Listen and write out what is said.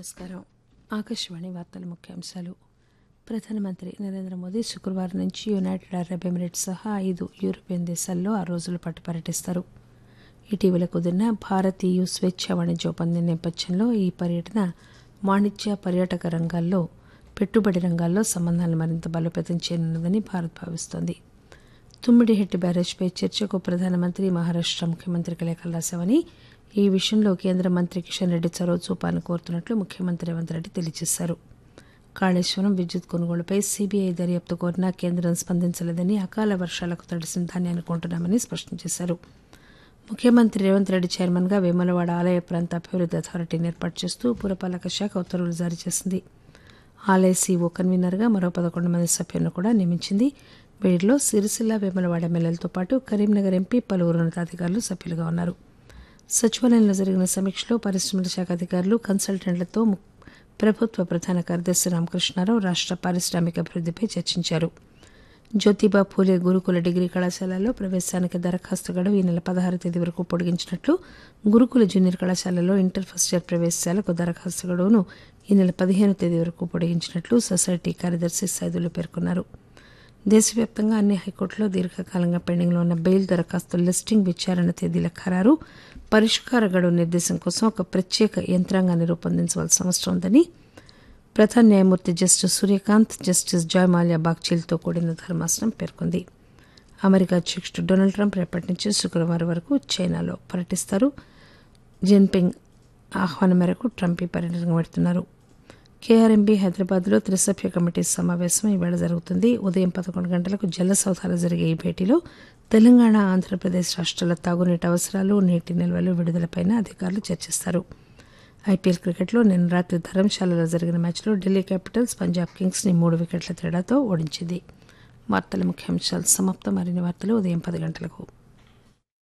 నమస్కారం ఆకాశవాణి వార్తల ముఖ్యాంశాలు ప్రధానమంత్రి నరేంద్ర మోదీ శుక్రవారం నుంచి యునైటెడ్ అరబ్ ఎమిరేట్స్ సహా ఐదు యూరోపియన్ దేశాల్లో ఆరు రోజుల పాటు పర్యటిస్తారు ఇటీవల కుదిరిన భారత్ ఈయు స్వేచ్ఛ వాణిజ్య ఒప్పందం నేపథ్యంలో ఈ పర్యటన వాణిజ్య పర్యాటక రంగాల్లో పెట్టుబడి రంగాల్లో సంబంధాలను మరింత బలోపేతం చేయనున్నదని భారత్ భావిస్తోంది తుమ్మిడిహెట్టి బ్యారేజ్పై చర్చకు ప్రధానమంత్రి మహారాష్ట ముఖ్యమంత్రికి లేఖలు రాశామని ఈ విషయంలో కేంద్ర మంత్రి కిషన్ రెడ్డి చొరవ చూపాలని కోరుతున్నట్లు ముఖ్యమంత్రి రేవంత్ రెడ్డి తెలియజేశారు కాళేశ్వరం విద్యుత్ కొనుగోలుపై సీబీఐ దర్యాప్తు కోరినా కేంద్రం స్పందించలేదని అకాల వర్షాలకు తడిసిన ధాన్యాన్ని కొంటున్నామని స్పష్టం చేశారు ముఖ్యమంత్రి రేవంత్ రెడ్డి చైర్మన్గా వేములవాడ ఆలయ ప్రాంత అభివృద్ధి అథారిటీని ఏర్పాటు చేస్తూ పురపాలక శాఖ ఉత్తర్వులు జారీ చేసింది ఆలయ సీఓ కన్వీనర్గా మరో పదకొండు మంది సభ్యులను కూడా నియమించింది వీరిలో సిరిసిల్ల వేములవాడ ఎమ్మెల్యేలతో పాటు కరీంనగర్ ఎంపీ పలువురు ఉన్నతాధికారులు సభ్యులుగా ఉన్నారు సచివాలయంలో జరిగిన సమీక్షలో పరిశ్రమల శాఖ అధికారులు కన్సల్టెంట్లతో ము- ప్రభుత్వ ప్రధాన కార్యదర్శి రామకృష్ణారావు రాష్ట పారిశ్రామిక అభివృద్దిపై చర్చించారు జ్యోతిబా పూలే గురుకుల డిగ్రీ కళాశాలలో ప్రవేశానికి దరఖాస్తు గడువు ఈ నెల పదహారు తేదీ వరకు పొడిగించినట్లు గురుకుల జూనియర్ కళాశాలలో ఇంటర్ ఫస్ట్ ఇయర్ ప్రవేశాలకు దరఖాస్తు గడువును ఈ నెల పదిహేను తేదీ వరకు పొడిగించినట్లు సొసైటీ కార్యదర్శి సైదులు పేర్కొన్నారు దేశవ్యాప్తంగా అన్ని హైకోర్టులో దీర్ఘకాలంగా పెండింగ్లో ఉన్న బెయిల్ దరఖాస్తుల లిస్టింగ్ విచారణ తేదీల ఖరారు పరిష్కార గడువు నిర్దేశం కోసం ఒక ప్రత్యేక యంత్రాంగాన్ని రూపొందించవలసిన అవసరం ఉందని ప్రధాన న్యాయమూర్తి జస్టిస్ సూర్యకాంత్ జస్టిస్ జాయ్మాల్యా బాగ్చీలతో కూడిన ధర్మాసనం పేర్కొంది అమెరికా అధ్యక్షుడు డొనాల్డ్ ట్రంప్ రేపటి నుంచి శుక్రవారం వరకు చైనాలో పర్యటిస్తారు జిన్పింగ్ ఆహ్వానం మేరకు ట్రంప్ ఈ పర్యటనకు వెడుతున్నారు కేఆర్ఎంబీ హైదరాబాద్లో త్రిసభ్య కమిటీ సమావేశం ఈవేళ జరుగుతుంది ఉదయం పదకొండు గంటలకు జలసౌధాలో జరిగే ఈ భేటీలో తెలంగాణ ఆంధ్రప్రదేశ్ రాష్ట్రాల తాగునీటి అవసరాలు నీటి నిల్వలు విడుదలపై అధికారులు చర్చిస్తారు ఐపీఎల్ క్రికెట్లో నిన్న రాత్రి ధర్మశాలలో జరిగిన మ్యాచ్లో ఢిల్లీ క్యాపిటల్స్ పంజాబ్ కింగ్స్ని మూడు వికెట్ల తేడాతో ఓడించింది వార్తల ముఖ్యాంశాలు సమాప్తం మరిన్ని వార్తలు ఉదయం పది గంటలకు